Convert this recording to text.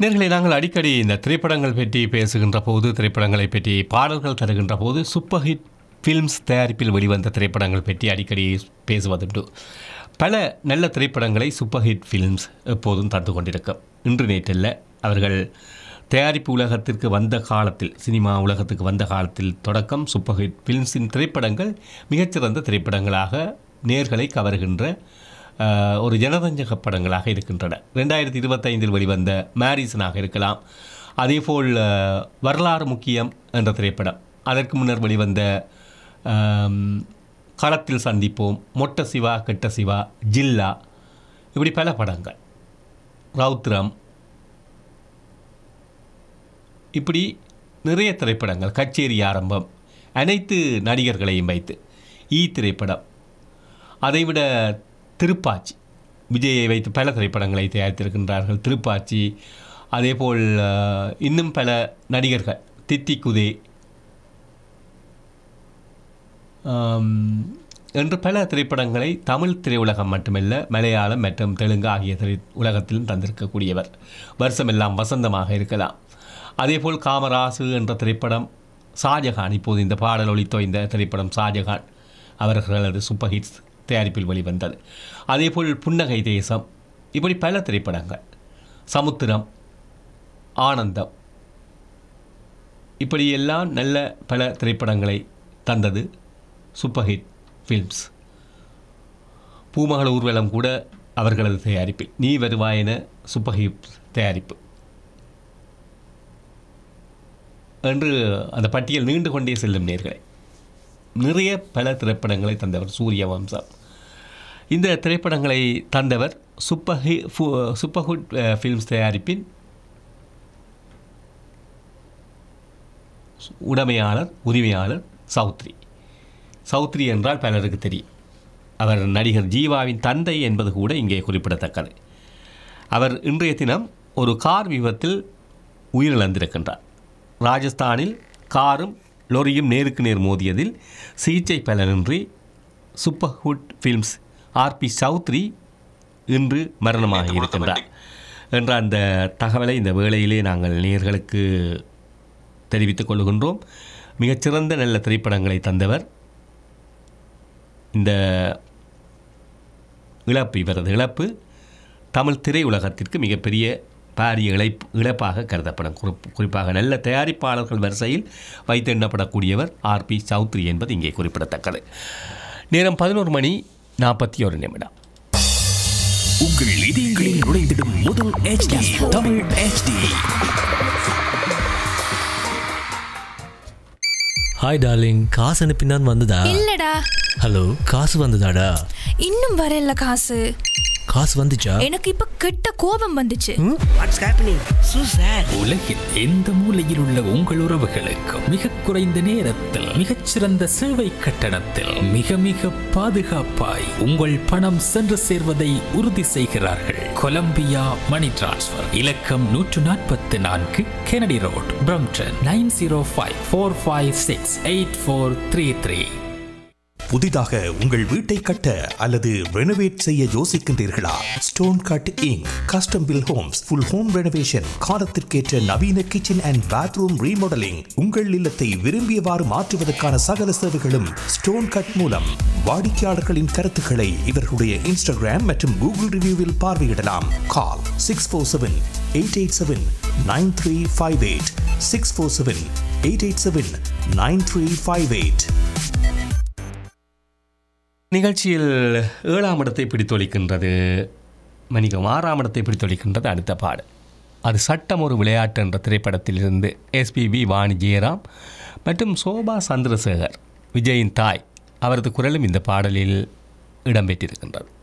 நேர்களை நாங்கள் அடிக்கடி இந்த திரைப்படங்கள் பற்றி பேசுகின்ற போது திரைப்படங்களை பற்றி பாடல்கள் தருகின்ற போது சூப்பர் ஹிட் ஃபில்ம்ஸ் தயாரிப்பில் வெளிவந்த திரைப்படங்கள் பற்றி அடிக்கடி பேசுவதுண்டு பல நல்ல திரைப்படங்களை சூப்பர் ஹிட் ஃபில்ம்ஸ் எப்போதும் தந்து கொண்டிருக்கும் இன்று நேற்றில் அவர்கள் தயாரிப்பு உலகத்திற்கு வந்த காலத்தில் சினிமா உலகத்துக்கு வந்த காலத்தில் தொடக்கம் சூப்பர் ஹிட் ஃபில்ம்ஸின் திரைப்படங்கள் மிகச்சிறந்த திரைப்படங்களாக நேர்களை கவர்கின்ற ஆஹ், ஒரு ஜனரஞ்சக படங்களாக இருக்கின்றன ரெண்டாயிரத்தி இருபத்தைந்தில் வெளிவந்த மேரிசனாக இருக்கலாம் அதேபோல் ஆஹ், வரலாறு முக்கியம் என்ற திரைப்படம் அதற்கு முன்னர் வெளிவந்த ஆம், களத்தில் சந்திப்போம் மொட்ட சிவா கெட்ட சிவா ஜில்லா இப்படி பல படங்கள் ரௌத்ரம் இப்படி நிறைய திரைப்படங்கள் கச்சேரி ஆரம்பம் அனைத்து நடிகர்களையும் வைத்து ஈ திரைப்படம் அதைவிட திருப்பாச்சி விஜயை வைத்து பல திரைப்படங்களை தயாரித்திருக்கின்றார்கள் திருப்பாச்சி அதேபோல் அஹ், இன்னும் பல நடிகர்கள் தித்திக்குதே ஆம், என்று பல திரைப்படங்களை தமிழ் திரையுலகம் மட்டுமல்ல மலையாளம் மற்றும் தெலுங்கு ஆகிய திரை உலகத்திலும் தந்திருக்கக்கூடியவர் வருஷமெல்லாம் வசந்தமாக இருக்கலாம் அதேபோல் காமராசு என்ற திரைப்படம் ஷாஜகான் இப்போது இந்த பாடல் ஒளித்தோ இந்த திரைப்படம் ஷாஜகான் அவர்களது சூப்பர் ஹிட்ஸ் தயாரிப்பில் வெளிவந்தது அதேபோல் புன்னகை தேசம் இப்படி பல திரைப்படங்கள் சமுத்திரம் ஆனந்தம் இப்படியெல்லாம் நல்ல பல திரைப்படங்களை தந்தது சூப்பர் ஹிட் ஃபில்ம்ஸ் பூமகள ஊர்வலம் கூட அவர்களது தயாரிப்பில் நீ வருவாயென சூப்பர் ஹிட் தயாரிப்பு என்று அந்த பட்டியல் நீண்டு கொண்டே செல்லும் நேர்களை நிறைய பல திரைப்படங்களை தந்தவர் சூரிய வம்சம் இந்த திரைப்படங்களை தந்தவர் சூப்பர் ஹி சூப்பர்ஹுட் ஃபில்ம்ஸ் தயாரிப்பின் உடைமையாளர் உரிமையாளர் சௌத்ரி சௌத்ரி என்றால் பலருக்கு தெரியும் அவர் நடிகர் ஜீவாவின் தந்தை என்பது கூட இங்கே குறிப்பிடத்தக்கது அவர் இன்றைய தினம் ஒரு கார் விபத்தில் உயிரிழந்திருக்கின்றார் ராஜஸ்தானில் காரும் லொரியும் நேருக்கு நேர் மோதியதில் சிகிச்சை பலனின்றி சூப்பர்ஹுட் ஃபில்ம்ஸ் ஆர்பி சௌத்ரி இன்று மரணமாகி இருக்கின்றார் என்ற அந்த தகவலை இந்த வேளையிலே நாங்கள் நேர்களுக்கு தெரிவித்துக் கொள்கின்றோம் மிகச்சிறந்த நல்ல திரைப்படங்களை தந்தவர் இந்த இழப்பு இவரது இழப்பு தமிழ் திரையுலகத்திற்கு மிகப்பெரிய பாரிய இழைப்பு இழப்பாக கருதப்படும் குறிப் குறிப்பாக நல்ல தயாரிப்பாளர்கள் வரிசையில் வைத்து எண்ணப்படக்கூடியவர் ஆர்பி சௌத்ரி என்பது இங்கே குறிப்பிடத்தக்கது நேரம் பதினோரு மணி நாற்பத்தி ஒரு நிமிடம் உங்கள் இதயங்களில் நுழைந்திடும் முதல் HD Tamil HD hi darling காசு அனுப்பினான் வந்ததா இல்லடா ஹலோ காசு வந்ததாடா இன்னும் வரல காசு காசு வந்துச்சா எனக்கு இப்ப கெட்ட கோபம் வந்துச்சு வாட்ஸ் ஹேப்பனிங் சூ சார் உலகில் எந்த மூலையில் உள்ள உங்கள் உறவுகளுக்கு மிக குறைந்த நேரத்தில் மிகச்சிறந்த சேவை கட்டணத்தில் மிக மிக பாதுகாப்பாய் உங்கள் பணம் சென்று சேர்வதை உறுதி செய்கிறார்கள் கொலம்பியா மணி டிரான்ஸ்ஃபர் இலக்கம் நூற்று நாற்பத்தி நான்கு Kennedy road Brampton nine zero five four five six eight four three three புதிதாக உங்கள் வீட்டை கட்ட அல்லது ரெனோவேட் செய்ய யோசிக்கின்றீர்களா stone cut inc custom build homes full home renovation காலத்திற்கேற்ற நவீன கிச்சன் அண்ட் பாத்ரூம் ரீமாடலிங் உங்கள் இல்லத்தை விரும்பியவாறு மாற்றுவதற்கான சகல சேவைகளும் ஸ்டோன் கட் மூலம் வாடிக்கையாளர்களின் கருத்துக்களை இவர்களுடைய இன்ஸ்டாகிராம் மற்றும் கூகுள் ரிவ்யூவில் பார்வையிடலாம் call six four seven eight eight seven nine three five eight six four seven eight eight seven nine three five eight நிகழ்ச்சியில் ஏழாம் இடத்தை பிடித்தொழிக்கின்றது மணிகம் ஆறாம் இடத்தை பிடித்தொழிக்கின்றது அடுத்த பாடு அது சட்டம் ஒரு விளையாட்டு என்ற திரைப்படத்திலிருந்து எஸ்பிபி வாணி ஜெயராம் மற்றும் சோபா சந்திரசேகர் விஜயின் தாய் அவரது குரலும் இந்த பாடலில் இடம்பெற்றிருக்கின்றது